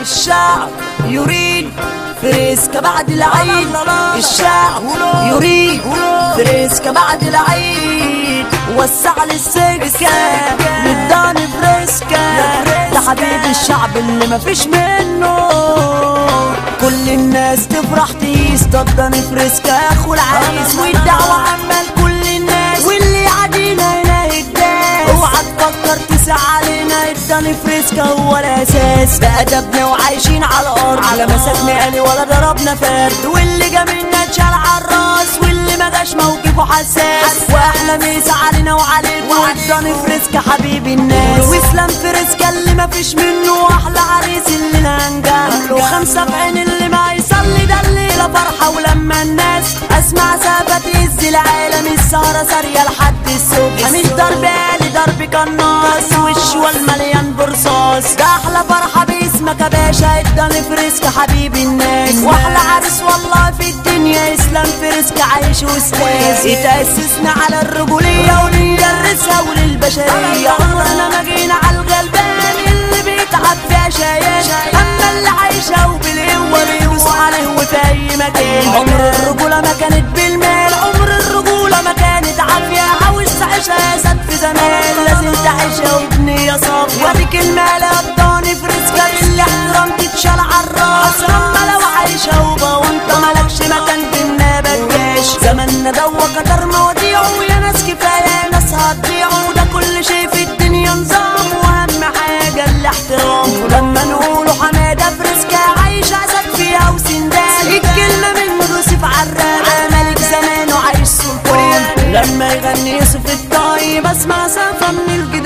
الشعب يريد فريسكا بعد العيد الشعب يريد فريسكا بعد العيد وسع للسكة نداني فريسكا ده حبيب الشعب اللي مفيش منه كل الناس تفرح تقيس ضدني فريسكا اخو العريس والدعوة عمال كل الناس واللي عادينا هنا يتداس اوعى تفكر تسع علينا اداني فريسكا هو الاساس بأدبنا وعايشين على الارض على مسكنا قالي ولا ضربنا فرد واللي جا منا اتشال على الراس واللي ما جاش موقفه حساس واحلى ميس علينا وعليكم اداني فريسكا حبيبي الناس واسلام فريسكا اللي ما فيش منه واحلى عريس اللي ننجح له خمسة في عين اللي ما يصلي ده الليلة فرحة ولما الناس اسمع سافة تهز العالم السهرة سارية لحد الصبح مش ضرب آلي ضرب قناص والشوال مليان برصاص ده احلى فرحة باسمك يا باشا اداني فريسكا حبيبي الناس واحلى عرس والله في الدنيا اسلام فريسكا عايش واستاذ يتأسسنا على الرجولية وندرسها وللبشرية عمرنا ما جينا على الغلبان اللي بيتعب فيها شيان اما اللي عايشة وبالقوة بيدوس عليه وفي اي مكان عمر الرجولة ما كانت بالمال عمر الرجولة ما كانت عافية عاوز تعيشها يا سد في زمان لازم تعيشها وبنية صافية ودي كلمة لابطاني فريسكا اللي احترام تتشال عالراس اما لو عايشة وبوانت مالكش مكان في النبات زماننا دوا كتر مواضيعه ويا ناس كفاية ناس هتضيعوا ده كل شيء في الدنيا نظام واهم حاجة الاحترام ولما نقوله حمادة فريسكا عايش اسد فيها وسندان الكلمة من يوسف عرابة ملك زمان وعايش سلطان لما يغني يوسف الطيب اسمع سافة من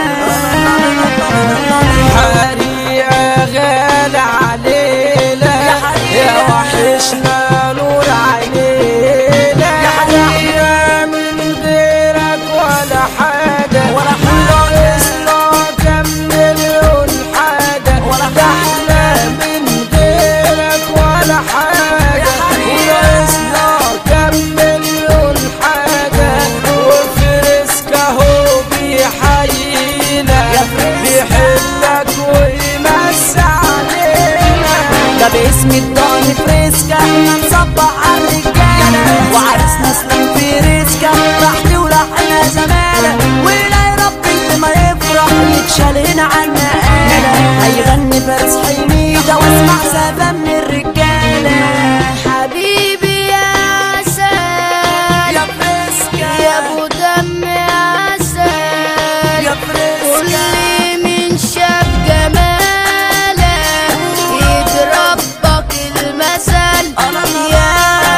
الجدعان حريقة غالي علينا يا حريقة. يا وحشنا نور عينينا يا حريقة. حريقة من غيرك ولا حاجة ولا حاجة. ناقصنا كم مليون حاجة ولا ده حاجة. احنا من غيرك ولا حاجة يا حريقة. وناقصنا كم مليون حاجة وفريسكا هو بيحيينا يا فريسكا. بيحلك ويمس علينا ده باسم الضاني فريسكا احنا نصبح على الرجالة وعرسنا اسلام فريسكا راحتي ولحنا زمالة ولا رب اللي ما يفرح يتشال هنا عنا آلة هيغني فارس حميدة واسمع سافة من الرجالة حبيبي يا سال يا فريسكا يا ابو دم يا سال يا فريسكا كل من شاف جمالك يضربك المثل يا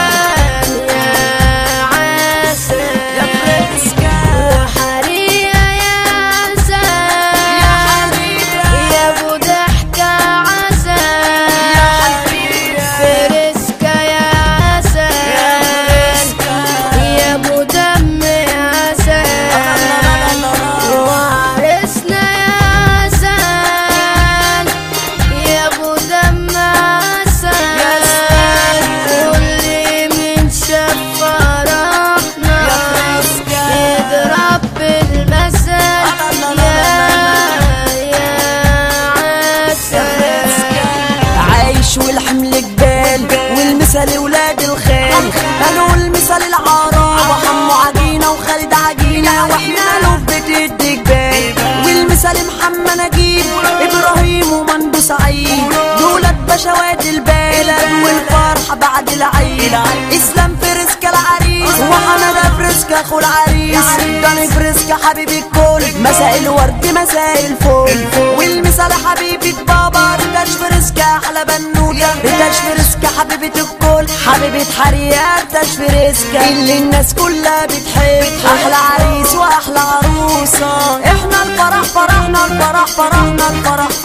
يا عسل يا فريسكا وحريقة يا سال يا حبيبة يا ابو ضحكة عسل يا حبيبة فريسكا يا عسل يا ابو دم عسل وعرسنا يا عسل يا ابو دم عسل واللي من شاف فرحنا يا فريسكا. يضرب بالمثل يا يا عسل عايش والحمل جبال والمثل ولاد الخال قالوا المثل العرب وحمو عجينة وخالد عجينة واحنا له في بيت الدجبال والمثل محمد نجيب ابراهيم ومندو سعيد دولت بشوات البلد والفرحة بعد العيد اسلام فريسكا العريس وحمادة فريسكا اخو العريس داني فريسكا حبيب الكل مساء الورد مساء الفل والمثال حبيبة بابا ريتاش فريسكا احلى بنوتة ريتاش فريسكا حبيبة الكل حبيبة حريقة ريتاش فريسكا اللي الناس كلها بتحب احلى عريس واحلى عروسة احنا الفرح فرحنا الفرح فرحنا الفرح